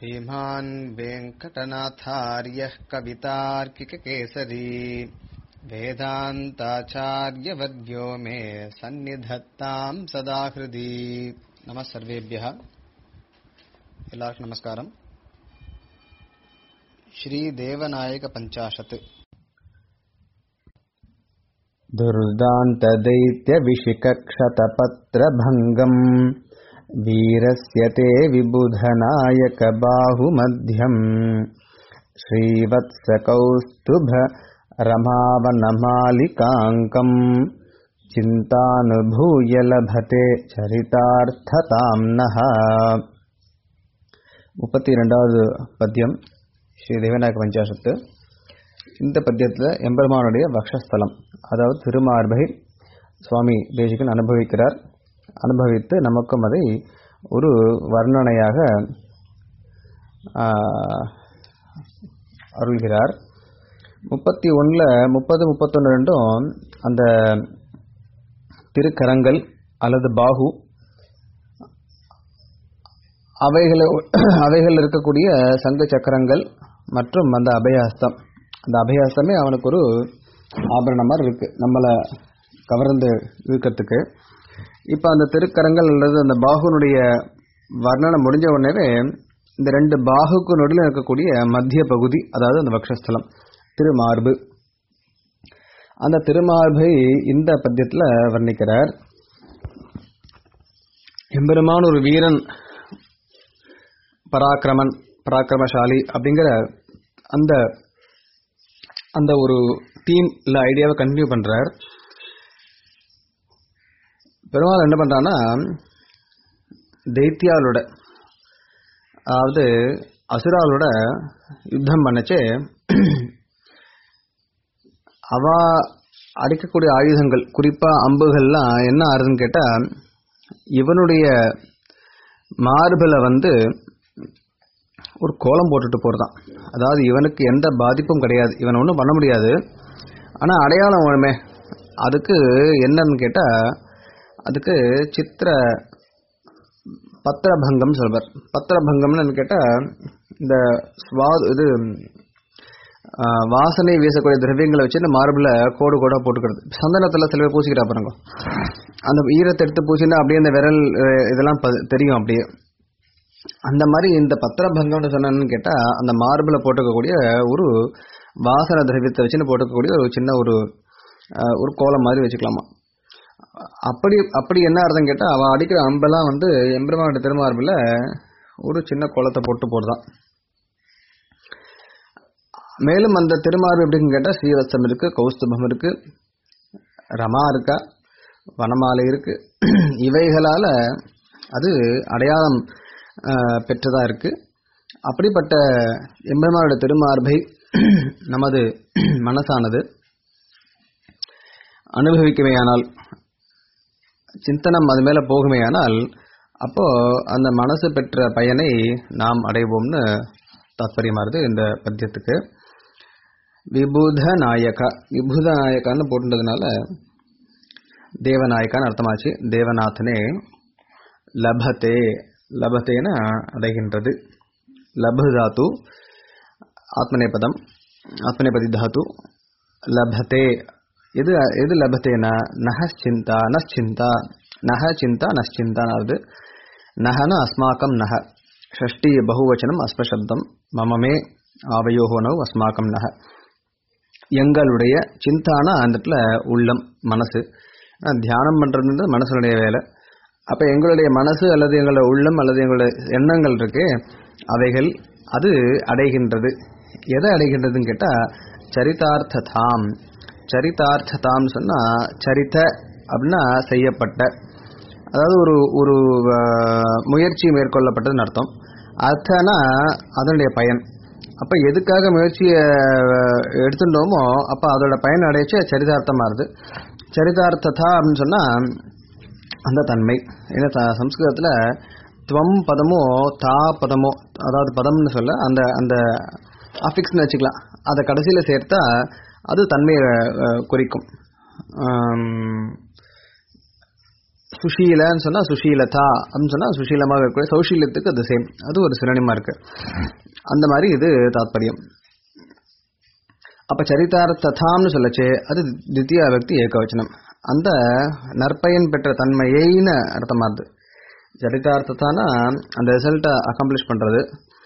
श्रीमान् वेङ्कटनाथार्यः कवितार्किककेसरी वेदान्ताचार्यवर्यो मे सन्निधत्ताम् सदा हृदि नमः सर्वेभ्यः எல்லாருக்கும் நமஸ்காரம் ஸ்ரீதேவநாயக பஞ்சாஷத் दुर्दान्तदैत्यविशिकक्षतपत्रभङ्गम् वीरस्य ते विबुधनायकबाहुमध्यम् श्रीवत्सकौस्तुभ रमावनमालिकाङ्कम् चिन्तानुभूय लभते சரிதார்த்ததாம் நः முப்பத்தி இரண்டாவது பத்தியம் ஸ்ரீ தேவநாயக பஞ்சாசத்து இந்த பத்தியத்தில் எம்பெருமானுடைய வக்ஷஸ்தலம் அதாவது திருமார்பை சுவாமி தேசிகன் அனுபவிக்கிறார் அனுபவித்து நமக்கும் அதை ஒரு வர்ணனையாக அருள்கிறார் முப்பத்தி ஒன்றில் முப்பது முப்பத்தொன்று ரெண்டும் அந்த திருக்கரங்கள் அல்லது பாகு அவைகளை அவைகள் இருக்கக்கூடிய சங்க சக்கரங்கள் மற்றும் அந்த அபயஹஸ்தம் அந்த அபயஹஸ்தமே அவனுக்கு ஒரு ஆபரணம் மாதிரி இருக்கு நம்மளை கவர்ந்து இழுக்கிறதுக்கு இப்போ அந்த திருக்கரங்கள் அல்லது அந்த பாகுனுடைய வர்ணனை முடிஞ்ச உடனே இந்த ரெண்டு பாகுக்கு நடுவில் இருக்கக்கூடிய மத்திய பகுதி அதாவது அந்த வக்ஷஸ்தலம் திருமார்பு அந்த திருமார்பை இந்த பத்தியத்தில் வர்ணிக்கிறார் எம்பெருமான் ஒரு வீரன் பராக்கிரமன் பராக்கிரமசாலி அப்படிங்கிற அந்த அந்த ஒரு தீம் இல்லை ஐடியாவை கண்டினியூ பண்ணுறார் பெருமாள் என்ன பண்ணுறான்னா தைத்தியாலோட அதாவது அசுராலோட யுத்தம் பண்ணச்சே அவ அடிக்கக்கூடிய ஆயுதங்கள் குறிப்பாக அம்புகள்லாம் என்ன ஆறுதுன்னு கேட்டால் இவனுடைய மார்பில் வந்து ஒரு கோலம் போட்டுட்டு போகிறதான் அதாவது இவனுக்கு எந்த பாதிப்பும் கிடையாது இவன் ஒன்றும் பண்ண முடியாது ஆனால் அடையாளம் வேணுமே அதுக்கு என்னன்னு கேட்டால் அதுக்கு சித்திர பத்திரபங்கம் சொல்வார் பத்திரபங்கம்னு கேட்டால் இந்த ஸ்வா இது வாசனை வீசக்கூடிய திரவியங்களை வச்சு இந்த மார்பில் கோடு கோடாக போட்டுக்கிறது சந்தனத்தில் சில பேர் பூசிக்கிறா பாருங்க அந்த ஈரத்தை எடுத்து பூசினா அப்படியே அந்த விரல் இதெல்லாம் தெரியும் அப்படியே அந்த மாதிரி இந்த பத்திரபங்கம்னு சொன்னு கேட்டால் அந்த மார்பில் போட்டுக்கக்கூடிய ஒரு வாசன திரவியத்தை வச்சுன்னு போட்டுக்கக்கூடிய ஒரு சின்ன ஒரு ஒரு கோலம் மாதிரி வச்சுக்கலாமா அப்படி அப்படி என்ன அர்த்தம் கேட்டால் அவன் அடிக்கிற அம்பெல்லாம் வந்து எம்பெருமானோட திருமார்பில் ஒரு சின்ன கோலத்தை போட்டு போடுதான் மேலும் அந்த திருமார்பு எப்படின்னு கேட்டால் ஸ்ரீவஸ்தம் இருக்கு கௌஸ்துபம் இருக்கு ரமா இருக்கா வனமாலை இருக்கு இவைகளால் அது அடையாளம் பெற்றதா இருக்கு அப்படிப்பட்ட எம்பெருமானோட திருமார்பை நமது மனசானது அனுபவிக்குமேயானால் சிந்தனம் அது மேல போகுமேயானால் அப்போ அந்த மனசு பெற்ற பயனை நாம் அடைவோம்னு தாத்பரியமாறுது இந்த பத்தியத்துக்கு விபுத நாயகா விபுத நாயக்கான்னு போட்டுன்றதுனால தேவநாயக்கான்னு அர்த்தமாச்சு தேவநாதனே லபத்தே லபத்தேன அடைகின்றது லபு தாத்து ஆத்மநேபதம் ஆத்மநேபதி தாத்து லபத்தே எது எது லபத்தேனா நக சிந்தா நச்சிந்தா நக சிந்தா நச்சிந்தானாவது நகன அஸ்மாக்கம் நக ஷஷ்டி பகுவச்சனம் அஸ்பசப்தம் மமமே ஆவயோகோனவ் அஸ்மாக்கம் நக எங்களுடைய சிந்தானா அந்த இடத்துல உள்ளம் மனசு தியானம் பண்ணுறது மனசுடைய வேலை அப்போ எங்களுடைய மனசு அல்லது எங்களுடைய உள்ளம் அல்லது எங்களுடைய எண்ணங்கள் இருக்கு அவைகள் அது அடைகின்றது எதை அடைகின்றதுன்னு கேட்டால் சரிதார்த்ததாம் சரிதார்த்ததாம் சொன்னால் சரித்த அப்படின்னா செய்யப்பட்ட அதாவது ஒரு ஒரு முயற்சி மேற்கொள்ளப்பட்டதுன்னு அர்த்தம் அர்த்தனா அதனுடைய பயன் அப்போ எதுக்காக முயற்சியை எடுத்துட்டோமோ அப்போ அதோட பயன் அடைச்சு சரிதார்த்தமாக இருது சரிதார்த்ததா அப்படின்னு சொன்னால் அந்த தன்மை ஏன்னா சம்ஸ்கிருதத்தில் துவம் பதமோ தா பதமோ அதாவது பதம்னு சொல்ல அந்த அந்த அஃபிக்ஸ்னு வச்சுக்கலாம் அதை கடைசியில் சேர்த்தா அது தன்மையை குறிக்கும் சுஷீலன்னு சொன்னா சுஷீலதா அப்படின்னு சொன்னா சுஷீலமாக இருக்கக்கூடிய சௌஷீலத்துக்கு அது சேம் அது ஒரு சிறனிமா இருக்கு அந்த மாதிரி இது தாத்பரியம் அப்ப சரிதார்த்ததாம்னு சொல்லச்சே அது தித்தியா வியக்தி ஏகவச்சனம் அந்த நற்பயன் பெற்ற தன்மையைன்னு அர்த்தமாகுது சரிதார்த்தத்தானா அந்த ரிசல்ட்டை அக்காம்ப்ளிஷ் பண்றது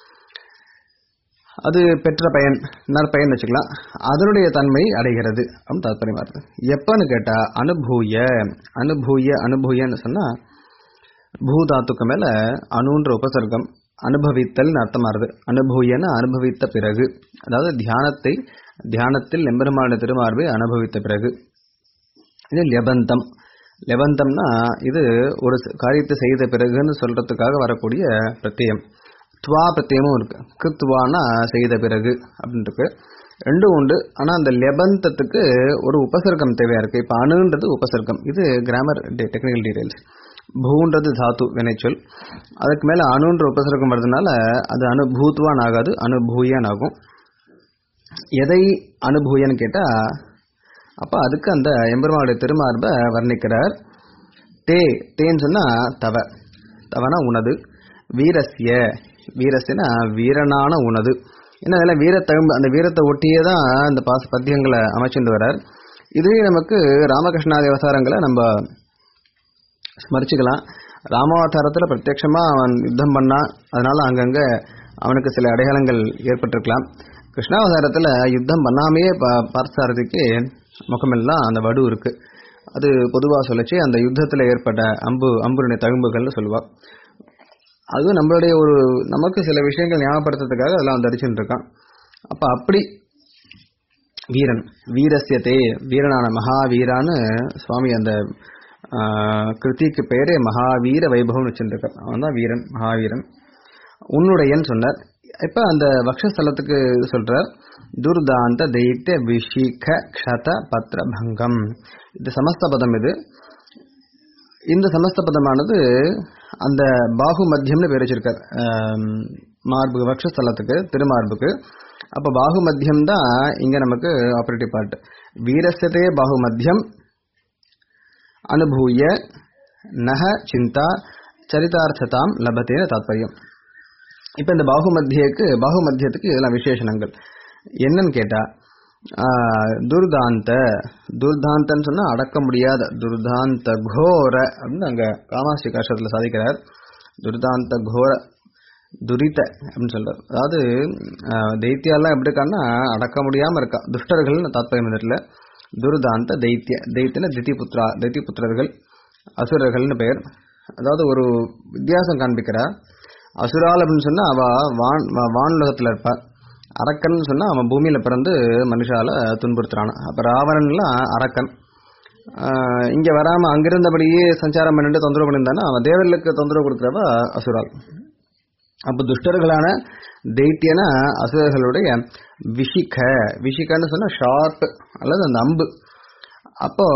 அது பெற்ற பயன் நற்பயன் வச்சுக்கலாம் அதனுடைய தன்மை அடைகிறது அப்படின்னு தாத்பரியமா இருக்கு எப்பன்னு கேட்டா அனுபூய அனுபூய அனுபூயன்னு சொன்னா பூதாத்துக்கு மேல அணுன்ற உபசர்க்கம் அனுபவித்தல் அர்த்தமாறுது அனுபூயன அனுபவித்த பிறகு அதாவது தியானத்தை தியானத்தில் எம்பெருமான திருமார்பை அனுபவித்த பிறகு இது லெபந்தம் லெபந்தம்னா இது ஒரு காரியத்தை செய்த பிறகுன்னு சொல்றதுக்காக வரக்கூடிய பிரத்யம் துவா பிரத்யமும் இருக்கு கிருத்துவானா செய்த பிறகு அப்படின்னு இருக்கு ரெண்டும் உண்டு ஆனா அந்த லெபந்தத்துக்கு ஒரு உபசர்க்கம் தேவையா இருக்கு இப்ப அணுன்றது உபசர்க்கம் இது கிராமர் டெக்னிக்கல் டீடைல்ஸ் பூன்றது தாத்து வினைச்சொல் அதுக்கு மேல அணுன்ற உபசர்க்கம் வருதுனால அது அனுபூத்வான் ஆகாது அனுபூயன் ஆகும் எதை அனுபூயன்னு கேட்டா அப்ப அதுக்கு அந்த எம்பெருமானுடைய திருமார்பை வர்ணிக்கிறார் தே தேன்னு சொன்னா தவ தவனா உனது வீரஸ்ய வீரஸ்யனா வீரனான உனது ஏன்னா அதெல்லாம் வீரத்தழும்பு அந்த வீரத்தை ஒட்டியே தான் இந்த பாச பத்தியங்களை அமைச்சுட்டு வர்றார் இதுவே நமக்கு ராமகிருஷ்ணாதி அவதாரங்களை நம்ம ஸ்மரிச்சுக்கலாம் ராமாவதாரத்தில் பிரத்யட்சமா அவன் யுத்தம் பண்ணான் அதனால அங்கங்க அவனுக்கு சில அடையாளங்கள் ஏற்பட்டிருக்கலாம் கிருஷ்ணாவதாரத்தில் யுத்தம் பண்ணாமையே பார்த்தசாரதிக்கு முகமெல்லாம் அந்த வடு இருக்கு அது பொதுவாக சொல்லச்சு அந்த யுத்தத்தில் ஏற்பட்ட அம்பு அம்புடைய தழும்புகள்னு சொல்லுவா அதுவும் நம்மளுடைய ஒரு நமக்கு சில விஷயங்கள் ஞாபகப்படுத்துறதுக்காக அதெல்லாம் தரிச்சுட்டு இருக்கான் அப்ப அப்படி வீரன் வீரஸ்யத்தே வீரனான மகாவீரான்னு சுவாமி அந்த கிருத்திக்கு பேரே மகாவீர வைபவம் வச்சுருக்கார் அவன் தான் வீரன் மகாவீரன் உன்னுடையன்னு சொன்னார் இப்ப அந்த வக்ஷஸ்தலத்துக்கு சொல்றார் துர்தாந்த தைத்திய விஷிக க்ஷத பத்ர பங்கம் இது சமஸ்த பதம் இது இந்த சமஸ்த பதமானது அந்த பாகு மத்தியம்னு பேர் வச்சிருக்கார் மார்பு வக்ஷஸ்தலத்துக்கு திருமார்புக்கு அப்ப பாகு மத்தியம் தான் இங்க நமக்கு ஆபரேட்டிவ் பார்ட் வீரஸ்யதே பாகு மத்தியம் அனுபூய நக சிந்தா சரிதார்த்ததாம் லபத்தேன தாத்பரியம் இப்ப இந்த பாகு மத்தியக்கு பாகு மத்தியத்துக்கு இதெல்லாம் விசேஷணங்கள் என்னன்னு கேட்டா துர்தாந்த துர்தாந்தன்னு சொன்னா அடக்க முடியாத துர்தாந்த கோர அப்படின்னு அங்க காமாசி கஷ்டத்துல சாதிக்கிறார் துர்தாந்த கோர துரித அப்படின்னு சொல்றார் அதாவது தைத்தியாலாம் எப்படி இருக்கான்னா அடக்க முடியாம இருக்கா துஷ்டர்கள்னு தாத்பரியம் இடத்துல துர்தாந்த தைத்திய தைத்தியன திதி புத்ரா தைத்திய புத்திரர்கள் அசுரர்கள்னு பெயர் அதாவது ஒரு வித்தியாசம் காண்பிக்கிறா அசுரால் அப்படின்னு சொன்னா அவ வான் வானுலகத்துல இருப்பா அரக்கன் சொன்னா அவன் பூமியில பிறந்து மனுஷால துன்புறுத்துறான் அப்ப ராவணன்லாம் அரக்கன் இங்க வராம அங்கிருந்தபடியே சஞ்சாரம் பண்ணிட்டு தொந்தரவு பண்ணியிருந்தானா அவன் தேவர்களுக்கு தொந்தரவு கொடுக்குறவ அசுரால் அப்ப துஷ்டர்களான தைத்தியன அசுரர்களுடைய விஷிக விஷிகன்னு சொன்னா ஷார்ப் அல்லது அந்த அம்பு அப்போ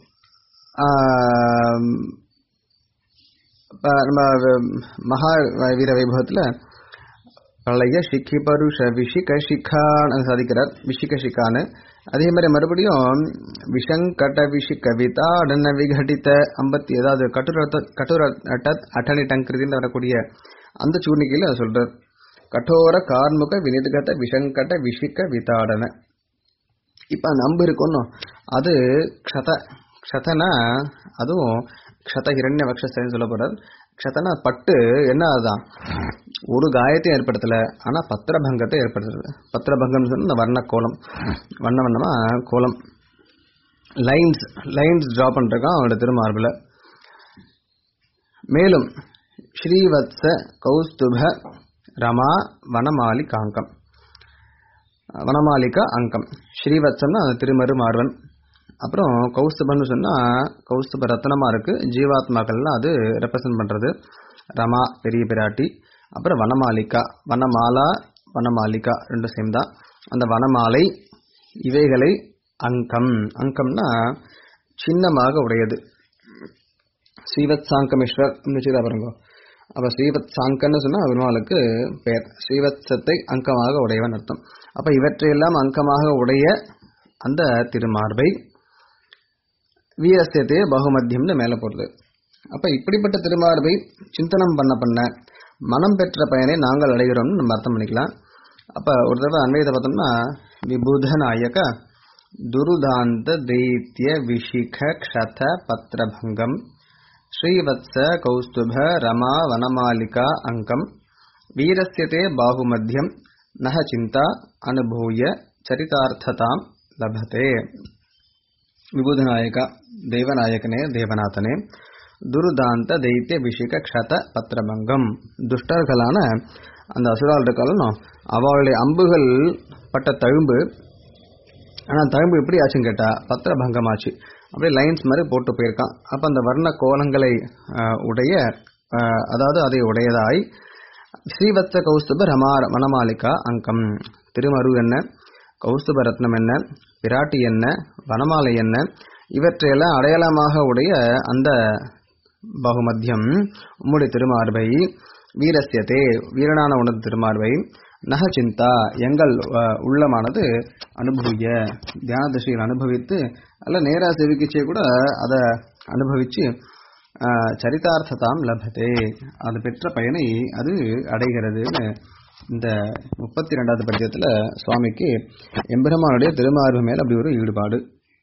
நம்ம மகா வீர வைபவத்தில் பிரளய ஷிக்கி பருஷ விஷிக ஷிகான்னு சாதிக்கிறார் விஷிக ஷிகான்னு அதே மாதிரி மறுபடியும் விஷங்கட விஷி கவிதாடன விகடித்த ஐம்பத்தி ஏதாவது கட்டுர கட்டுர அட்டனி டங்கிருதின்னு வரக்கூடிய அந்த சூர்ணிக்கையில் அதை சொல்றார் கட்டோர கார்முக வினிதுகத விஷங்கட விஷிக்க விதாடன இப்ப அந்த அம்பு இருக்கணும் அது க்ஷத க்ஷதனா அதுவும் க்ஷத ஹிரண்ய வக்ஷஸ்தன்னு சொல்லப்படுறது க்ஷதனா பட்டு என்ன அதுதான் ஒரு காயத்தையும் ஏற்படுத்தல ஆனா பத்திரபங்கத்தை ஏற்படுத்துறது பத்திரபங்கம் சொன்னா இந்த வர்ண கோலம் வண்ண வண்ணமா கோலம் லைன்ஸ் லைன்ஸ் டிரா பண்றான் அவனோட திருமார்பில் மேலும் ஸ்ரீவத்ச கௌஸ்துப ரமா வனமாலிகா அங்கம் வனமாலிகா அங்கம் ஸ்ரீவத்சம்னா அந்த திருமரு மார்வன் அப்புறம் கௌஸ்துபன்னு சொன்னா கௌஸ்துப ரத்னமா இருக்கு ஜீவாத்மாக்கள்லாம் அது ரெப்ரசன்ட் பண்றது ரமா பெரிய பிராட்டி அப்புறம் வனமாலிகா வனமாலா வனமாலிகா ரெண்டு சேம் தான் அந்த வனமாலை இவைகளை அங்கம் அங்கம்னா சின்னமாக உடையது ஸ்ரீவத் சாங்கமேஸ்வர் வச்சுதா பாருங்க அப்ப ஸ்ரீவத் சாங்கன்னு சொன்னா பெருமாளுக்கு பெயர் ஸ்ரீவத்சத்தை அங்கமாக உடையவன் அர்த்தம் அப்ப இவற்றையெல்லாம் அங்கமாக உடைய அந்த திருமார்பை வீரஸ்யத்தையே பகுமத்தியம்னு மேல போடுது அப்ப இப்படிப்பட்ட திருமார்பை சிந்தனம் பண்ண பண்ண மனம் பெற்ற பயனை நாங்கள் அடைகிறோம்னு நம்ம அர்த்தம் பண்ணிக்கலாம் அப்ப ஒரு தடவை அன்வயத்தை பார்த்தோம்னா விபுத நாயக துருதாந்த தைத்திய விஷிக க்ஷத பத்ரபங்கம் ஸ்ரீவத்ச கௌஸ்துப ரமா வனமாலிகா அங்கம் வீரஸ்யதே பாகுமத்தியம் நக சிந்தா அனுபூய சரிதார்த்ததாம் லபதே விபுதநாயக தேவநாயகனே தேவநாதனே துருதாந்த தைத்திய விஷிக க்ஷத பத்திரபங்கம் துஷ்டர்களான அந்த அசுரால் இருக்காலும் அவளுடைய அம்புகள் பட்ட தழும்பு ஆனால் தழும்பு எப்படி ஆச்சுன்னு கேட்டா பத்திரபங்கமாச்சு அப்படியே லைன்ஸ் மாதிரி போட்டு போயிருக்கான் அப்போ அந்த வர்ண கோலங்களை ஆஹ், உடைய ஆஹ், அதாவது அதை உடையதாய் ஸ்ரீவத்ச கௌஸ்துப ரமா வனமாலிகா அங்கம் திருமரு என்ன கௌஸ்துப ரத்னம் என்ன பிராட்டி என்ன வனமாலை என்ன இவற்றையெல்லாம் அடையாளமாக உடைய அந்த பகுமத்தியம் உம்முடைய திருமார்பை வீரஸ்யதே வீரனான உனது திருமார்பை நக சிந்தா எங்கள் அஹ், உள்ளமானது அனுபவிய தியான திசையில் அனுபவித்து அல்ல நேரா செவிக்கிச்சே கூட அதை அனுபவிச்சு அஹ், சரிதார்த்ததாம் லபதே அது பெற்ற பயனை அது அடைகிறதுன்னு இந்த முப்பத்தி ரெண்டாவது பத்தியத்துல சுவாமிக்கு எம்பெருமானுடைய திருமார்பு மேல் அப்படி ஒரு ஈடுபாடு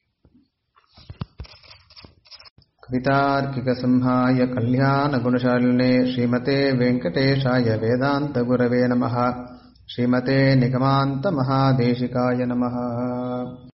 कवितार्किकसंहाय कल्याणगुणशालिने श्रीमते वेङ्कटेशाय वेदान्तगुरवे नमः श्रीमते निगमान्तमहादेशिकाय नमः